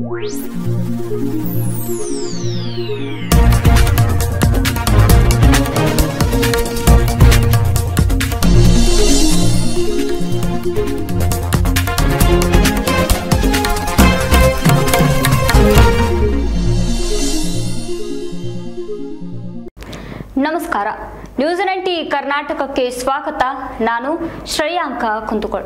ನಮಸ್ಕಾರ news ninety ಕರ್ನಾಟಕಕ್ಕೆ ಸ್ವಾಗತ ನಾನು ಶ್ರೇಯಾಂಕ ಕುಂದುಕೊಳ್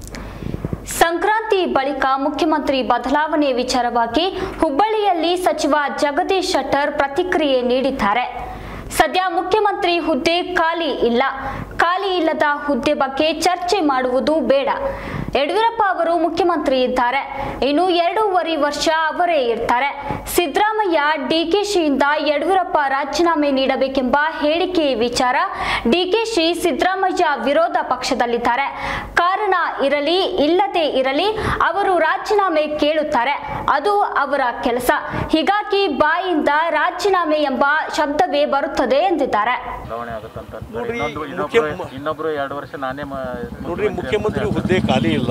ಸಂಕ್ರಾಂತಿ ಬಳಿಕ ಮುಖ್ಯಮಂತ್ರಿ ಬದಲಾವಣೆ ವಿಚಾರವಾಗಿ ಹುಬ್ಬಳ್ಳಿಯಲ್ಲಿ ಸಚಿವ ಜಗದೀಶ್ ಶೆಟ್ಟರ್ ಪ್ರತಿಕ್ರಿಯೆ ನೀಡಿದ್ದಾರೆ ಸದ್ಯ ಮುಖ್ಯಮಂತ್ರಿ ಹುದ್ದೆ ಖಾಲಿ ಇಲ್ಲ ಖಾಲಿ ಇಲ್ಲದ ಹುದ್ದೆ ಬಗ್ಗೆ ಚರ್ಚೆ ಮಾಡುವುದು ಬೇಡ ಯಡಿಯೂರಪ್ಪ ಅವರು ಮುಖ್ಯಮಂತ್ರಿ ಇದ್ದಾರೆ ಇನ್ನು ಎರಡೂವರೆ ವರ್ಷ ಅವರೇ ಇರ್ತಾರೆ ಸಿದ್ದರಾಮಯ್ಯ ಡಿಕೆಶಿಯಿಂದ ಯಡಿಯೂರಪ್ಪ ರಾಜೀನಾಮೆ ನೀಡಬೇಕೆಂಬ ಹೇಳಿಕೆ ವಿಚಾರ ಡಿಕೆಶಿ ಸಿದ್ದರಾಮಯ್ಯ ವಿರೋಧ ಪಕ್ಷದಲ್ಲಿದ್ದಾರೆ ಕಾರಣ ಇರಲಿ ಇಲ್ಲದೆ ಇರಲಿ ಅವರು ರಾಜೀನಾಮೆ ಕೇಳುತ್ತಾರೆ ಅದು ಅವರ ಕೆಲಸ ಹೀಗಾಗಿ ಬಾಯಿಂದ ರಾಜೀನಾಮೆ ಎಂಬ ಶಬ್ದವೇ ಬರುತ್ತದೆ ಎಂದಿದ್ದಾರೆ ಬದಲಾವಣೆ ಆಗುತ್ತಂತ ಅಂತಾರೆ. ನೋಡ್ರಿ, ಇನ್ನೊಂದು ಮುಖ್ಯ- ಇನ್ನೊಬ್ರು ಇನ್ನೊಬ್ರು ಎರಡು ವರ್ಷ ನಾನೇ ಮ- ನೋಡ್ರಿ ಮುಖ್ಯಮಂತ್ರಿ ಹುದ್ದೆ ಖಾಲಿ ಇಲ್ಲ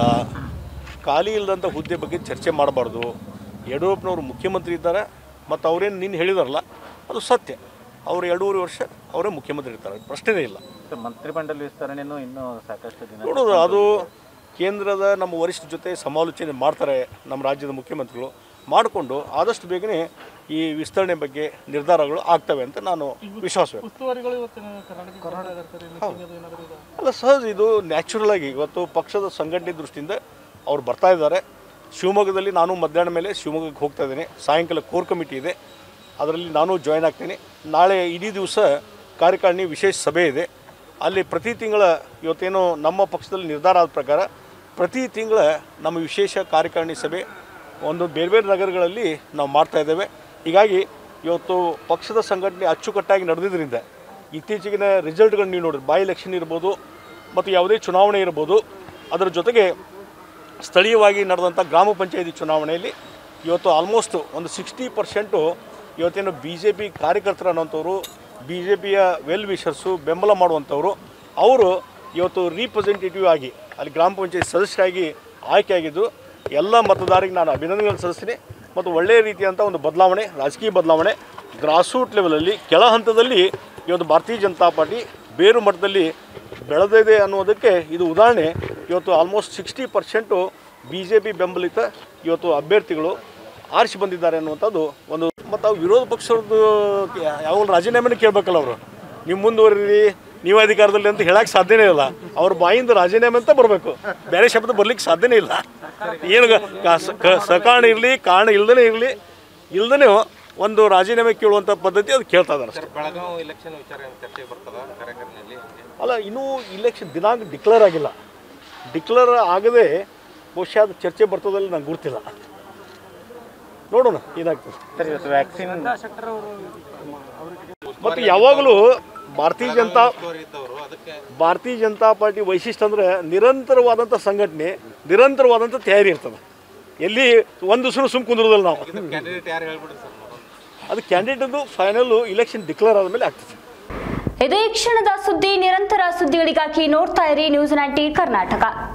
ಖಾಲಿ ಇಲ್ಲದಂಥ ಹುದ್ದೆ ಬಗ್ಗೆ ಚರ್ಚೆ ಮಾಡಬಾರ್ದು ಯಡಿಯೂರಪ್ಪನವರು ಮುಖ್ಯಮಂತ್ರಿ ಇದ್ದಾರೆ ಮತ್ತು ಅವರೇನು ನಿನ್ನ ಹೇಳಿದಾರಲ್ಲ ಅದು ಸತ್ಯ ಅವರು ಎರಡೂವರೆ ವರ್ಷ ಅವರೇ ಮುಖ್ಯಮಂತ್ರಿ ಇರ್ತಾರೆ ಪ್ರಶ್ನೆನೇ ಇಲ್ಲ ಮತ್ತೆ ಮಂತ್ರಿಮಂಡಲ ವಿಸ್ತರಣೆನೂ ಇನ್ನೂ ಸಾಕಷ್ಟು ದಿನ ನೋಡೋದು ಅದು ಕೇಂದ್ರದ ನಮ್ಮ ವರಿಷ್ಠ ಜೊತೆ ಸಮಾಲೋಚನೆ ಮಾಡ್ತಾರೆ ನಮ್ಮ ರಾಜ್ಯದ ಮುಖ್ಯಮಂತ್ರಿಗಳು ಮಾಡಿಕೊಂಡು ಆದಷ್ಟು ಬೇಗನೆ ಈ ವಿಸ್ತರಣೆ ಬಗ್ಗೆ ನಿರ್ಧಾರಗಳು ಆಗ್ತವೆ ಅಂತ ನಾನು ವಿಶ್ವಾಸ ವ್ಯಕ್ತ ಉಸ್ತುವಾರಿಗಳು ಇವತ್ತಿನ ಕರ್ನಾಟಕ ಕೊಡ್ತಾ ಇದ್ದಾರೆ ಸರ್ ಮೀಟಿಂಗ್ ಅದು ಏನಾದರೂ ಇದೆ ಅಲ್ಲ ಸಹಜ ಇದು ನ್ಯಾಚುರಲ್ ಆಗಿ ಇವತ್ತು ಪಕ್ಷದ ಸಂಘಟನೆ ದೃಷ್ಟಿಯಿಂದ ಅವ್ರು ಬರ್ತಾ ಇದ್ದಾರೆ ಶಿವಮೊಗ್ಗದಲ್ಲಿ ನಾನು ಮಧ್ಯಾಹ್ನ ಮೇಲೆ ಶಿವಮೊಗ್ಗಕ್ಕೆ ಹೋಗ್ತಾ ಇದ್ದೀನಿ ಸಾಯಂಕಾಲ ಕೋರ್ ಕಮಿಟಿ ಇದೆ ಅದರಲ್ಲಿ ನಾನು ಜಾಯ್ನ್ ಆಗ್ತೀನಿ ನಾಳೆ ಇಡೀ ದಿವಸ ಕಾರ್ಯಕಾರಿಣಿ ವಿಶೇಷ ಸಭೆ ಇದೆ ಅಲ್ಲಿ ಪ್ರತಿ ತಿಂಗಳ ಇವತ್ತೇನು ನಮ್ಮ ಪಕ್ಷದಲ್ಲಿ ನಿರ್ಧಾರ ಆದ ಪ್ರಕಾರ ಪ್ರತಿ ತಿಂಗಳ ನಮ್ಮ ವಿಶೇಷ ಕಾರ್ಯಕಾರಿಣಿ ಸಭೆ ಒಂದು ಬೇರೆ ಬೇರೆ ನಗರಗಳಲ್ಲಿ ನಾವು ಮಾಡ್ತಾ ಇದ್ದೇವೆ ಹೀಗಾಗಿ ಇವತ್ತು ಪಕ್ಷದ ಸಂಘಟನೆ ಅಚ್ಚುಕಟ್ಟಾಗಿ ನಡೆದಿದ್ದರಿಂದ ಇತ್ತೀಚೆಗಿನ ರಿಸಲ್ಟ್ಗಳನ್ನ ನೀವು ನೋಡಿರಿ ಬೈ ಎಲೆಕ್ಷನ್ ಇರ್ಬೋದು ಮತ್ತು ಯಾವುದೇ ಚುನಾವಣೆ ಇರ್ಬೋದು ಅದರ ಜೊತೆಗೆ ಸ್ಥಳೀಯವಾಗಿ ನಡೆದಂಥ ಗ್ರಾಮ ಪಂಚಾಯತಿ ಚುನಾವಣೆಯಲ್ಲಿ ಇವತ್ತು ಆಲ್ಮೋಸ್ಟ್ ಒಂದು ಸಿಕ್ಸ್ಟಿ ಪರ್ಸೆಂಟು ಇವತ್ತೇನು ಬಿ ಜೆ ಪಿ ಕಾರ್ಯಕರ್ತರು ಅನ್ನೋಂಥವ್ರು ಬಿ ಜೆ ಪಿಯ ವೆಲ್ ವಿಷರ್ಸು ಬೆಂಬಲ ಮಾಡುವಂಥವ್ರು ಅವರು ಇವತ್ತು ರೀಪ್ರೆಸೆಂಟೇಟಿವ್ ಆಗಿ ಅಲ್ಲಿ ಗ್ರಾಮ ಪಂಚಾಯತ್ ಸದಸ್ಯರಾಗಿ ಆಯ್ಕೆಯಾಗಿದ್ದು ಎಲ್ಲ ಮತದಾರರಿಗೆ ನಾನು ಅಭಿನಂದನೆಗಳನ್ನು ಸಲ್ಲಿಸ್ತೀನಿ ಮತ್ತು ಒಳ್ಳೆಯ ರೀತಿಯಂಥ ಒಂದು ಬದಲಾವಣೆ ರಾಜಕೀಯ ಬದಲಾವಣೆ ಗ್ರಾಸ್ರೂಟ್ ಲೆವೆಲಲ್ಲಿ ಕೆಳ ಹಂತದಲ್ಲಿ ಇವತ್ತು ಭಾರತೀಯ ಜನತಾ ಪಾರ್ಟಿ ಬೇರು ಮಟ್ಟದಲ್ಲಿ ಬೆಳೆದಿದೆ ಅನ್ನೋದಕ್ಕೆ ಇದು ಉದಾಹರಣೆ ಇವತ್ತು almost sixty percent B J P ಬೆಂಬಲಿತ ಇವತ್ತು ಅಭ್ಯರ್ಥಿಗಳು ಆರಿಸಿ ಬಂದಿದ್ದಾರೆ ಅನ್ನುವಂಥದ್ದು ಒಂದು ಮತ್ತು ಅವ್ರು ವಿರೋಧ ಪಕ್ಷದ್ದು ಯಾವ ರಾಜೀನಾಮೆನೇ ಕೇಳಬೇಕಲ್ಲ ಅವರು ನೀವು ಮುಂದುವರಿರಿ ನೀವು ಅಧಿಕಾರದಲ್ಲಿ ಅಂತ ಹೇಳಕ್ಕೆ ಸಾಧ್ಯನೇ ಇಲ್ಲ ಅವ್ರ ಬಾಯಿಂದ ರಾಜೀನಾಮೆ ಅಂತ ಬರಬೇಕು ಬೇರೆ ಶಬ್ದ ಬರ್ಲಿಕ್ಕೆ ಸಾಧ್ಯನೇ ಇಲ್ಲ ಏನು ಗ- ಕ- ಸ- ಕ- ಸಕಾರಣ ಇರಲಿ ಕಾರಣ ಇಲ್ದೇ ಇರಲಿ ಇಲ್ದೇ ಒಂದು ರಾಜೀನಾಮೆ ಕೇಳುವಂಥ ಪದ್ಧತಿ ಅದು ಕೇಳ್ತಾ ಇದ್ದಾರೆ ಅಷ್ಟೇ ಬೆಳಗಾವಿ ಇಲೆಕ್ಷನ್ ವಿಚಾರ ಚರ್ಚೆ ಬರ್ತದ ಕಾರ್ಯಕ್ರಮದಲ್ಲಿ ಅಲ್ಲ ಇನ್ನೂ ಇಲೆಕ್ಷನ್ ದಿನಾಂಕ ಡಿಕ್ಲೇರ್ ಆಗಿಲ್ಲ ಡಿಕ್ಲೇರ್ ಆಗದೆ ಬಹುಶಃ ಅದು ಚರ್ಚೆ ಬರ್ತದಲ್ಲಿ ನಂಗೆ ಗುರ್ತಿಲ್ಲ ನೋಡೋಣ ಏನಾಗ್ತದೆ ಸರ್ ಇವತ್ತು ವ್ಯಾಕ್ಸಿನ್ ಮತ್ತು ಯಾವಾಗಲೂ ಭಾರತೀಯ ಜನತಾ ಇದ್ದವರು ಅದಕ್ಕೆ ಭಾರತೀಯ ಜನತಾ ಪಾರ್ಟಿ ವೈಶಿಷ್ಟ್ಯ ಅಂದರೆ ನಿರಂತರವಾದಂಥ ಸಂಘಟನೆ ನಿರಂತರವಾದಂಥ ತಯಾರಿ ಇರ್ತದೆ ಎಲ್ಲಿ ಒಂದು ದಿವಸ ಸುಮ್ ಕುಂದ್ರದಲ್ಲ ನಾವು ಕ್ಯಾಂಡಿಡೇಟ್ ಯಾರು ಹೇಳ್ಬಿಡ್ರಿ ಸರ್ ಅದು ಕ್ಯಾಂಡಿಡೇಟದು ಫೈನಲ್ಲು ಇಲೆಕ್ಷನ್ ಡಿಕ್ಲೇರ್ ಆದಮೇಲೆ ಆಗ್ತದೆ ಇದೇ ಕ್ಷಣದ ಸುದ್ದಿ ನಿರಂತರ ಸುದ್ದಿಗಳಿಗಾಗಿ ನೋಡ್ತಾ ಇರಿ ನ್ಯೂಸ್ ನೈಂಟಿ ಕರ್ನಾಟಕ